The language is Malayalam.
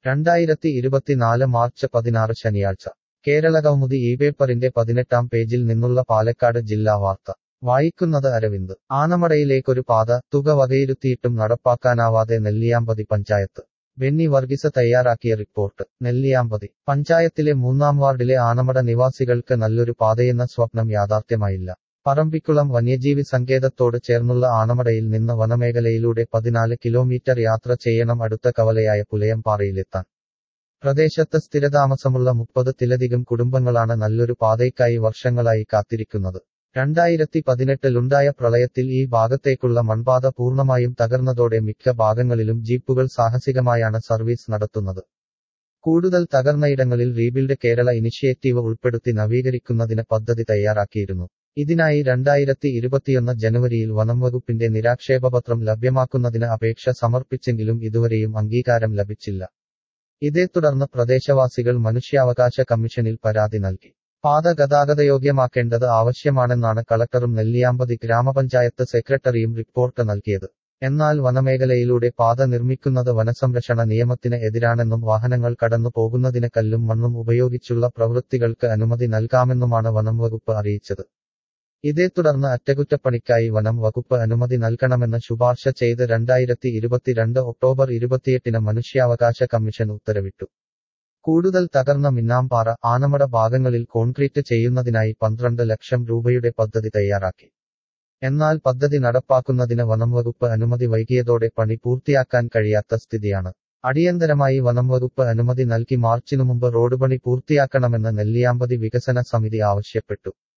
രണ്ടായിരത്തി ഇരുപത്തിനാല് മാർച്ച് പതിനാറ് ശനിയാഴ്ച കേരളകൗമുദി ഈ പേപ്പറിന്റെ പതിനെട്ടാം പേജിൽ നിന്നുള്ള പാലക്കാട് ജില്ലാ വാർത്ത വായിക്കുന്നത് അരവിന്ദ് ആനമടയിലേക്കൊരു പാത തുക വകയിരുത്തിയിട്ടും നടപ്പാക്കാനാവാതെ നെല്ലിയാമ്പതി പഞ്ചായത്ത് ബെന്നി വർഗീസ് തയ്യാറാക്കിയ റിപ്പോർട്ട് നെല്ലിയാമ്പതി പഞ്ചായത്തിലെ മൂന്നാം വാർഡിലെ ആനമട നിവാസികൾക്ക് നല്ലൊരു പാതയെന്ന സ്വപ്നം യാഥാർത്ഥ്യമായില്ല പറമ്പിക്കുളം വന്യജീവി സങ്കേതത്തോട് ചേർന്നുള്ള ആനമടയിൽ നിന്ന് വനമേഖലയിലൂടെ പതിനാല് കിലോമീറ്റർ യാത്ര ചെയ്യണം അടുത്ത കവലയായ പുലയംപാറയിലെത്താൻ പ്രദേശത്ത് സ്ഥിരതാമസമുള്ള മുപ്പതിലധികം കുടുംബങ്ങളാണ് നല്ലൊരു പാതയ്ക്കായി വർഷങ്ങളായി കാത്തിരിക്കുന്നത് രണ്ടായിരത്തി പതിനെട്ടിലുണ്ടായ പ്രളയത്തിൽ ഈ ഭാഗത്തേക്കുള്ള മൺപാത പൂർണ്ണമായും തകർന്നതോടെ മിക്ക ഭാഗങ്ങളിലും ജീപ്പുകൾ സാഹസികമായാണ് സർവീസ് നടത്തുന്നത് കൂടുതൽ തകർന്നയിടങ്ങളിൽ റീബിൽഡ് കേരള ഇനിഷ്യേറ്റീവ് ഉൾപ്പെടുത്തി നവീകരിക്കുന്നതിന് പദ്ധതി തയ്യാറാക്കിയിരുന്നു ഇതിനായി രണ്ടായിരത്തി ഇരുപത്തിയൊന്ന് ജനുവരിയിൽ വനം വകുപ്പിന്റെ നിരാക്ഷേപപത്രം ലഭ്യമാക്കുന്നതിന് അപേക്ഷ സമർപ്പിച്ചെങ്കിലും ഇതുവരെയും അംഗീകാരം ലഭിച്ചില്ല ഇതേ തുടർന്ന് പ്രദേശവാസികൾ മനുഷ്യാവകാശ കമ്മീഷനിൽ പരാതി നൽകി പാത ഗതാഗതയോഗ്യമാക്കേണ്ടത് ആവശ്യമാണെന്നാണ് കളക്ടറും നെല്ലിയാമ്പതി ഗ്രാമപഞ്ചായത്ത് സെക്രട്ടറിയും റിപ്പോർട്ട് നൽകിയത് എന്നാൽ വനമേഖലയിലൂടെ പാത നിർമ്മിക്കുന്നത് വനസംരക്ഷണ നിയമത്തിന് എതിരാണെന്നും വാഹനങ്ങൾ കടന്നു പോകുന്നതിന് കല്ലും മണ്ണും ഉപയോഗിച്ചുള്ള പ്രവൃത്തികൾക്ക് അനുമതി നൽകാമെന്നുമാണ് വനം വകുപ്പ് അറിയിച്ചത് ഇതേ തുടർന്ന് അറ്റകുറ്റപ്പണിക്കായി വനം വകുപ്പ് അനുമതി നൽകണമെന്ന് ശുപാർശ ചെയ്ത് രണ്ടായിരത്തി ഇരുപത്തിരണ്ട് ഒക്ടോബർ ഇരുപത്തിയെട്ടിന് മനുഷ്യാവകാശ കമ്മീഷൻ ഉത്തരവിട്ടു കൂടുതൽ തകർന്ന മിന്നാംപാറ ആനമട ഭാഗങ്ങളിൽ കോൺക്രീറ്റ് ചെയ്യുന്നതിനായി പന്ത്രണ്ട് ലക്ഷം രൂപയുടെ പദ്ധതി തയ്യാറാക്കി എന്നാൽ പദ്ധതി നടപ്പാക്കുന്നതിന് വനം വകുപ്പ് അനുമതി വൈകിയതോടെ പണി പൂർത്തിയാക്കാൻ കഴിയാത്ത സ്ഥിതിയാണ് അടിയന്തരമായി വനം വകുപ്പ് അനുമതി നൽകി മാർച്ചിനു മുമ്പ് റോഡ് പണി പൂർത്തിയാക്കണമെന്ന് നെല്ലിയാമ്പതി വികസന സമിതി ആവശ്യപ്പെട്ടു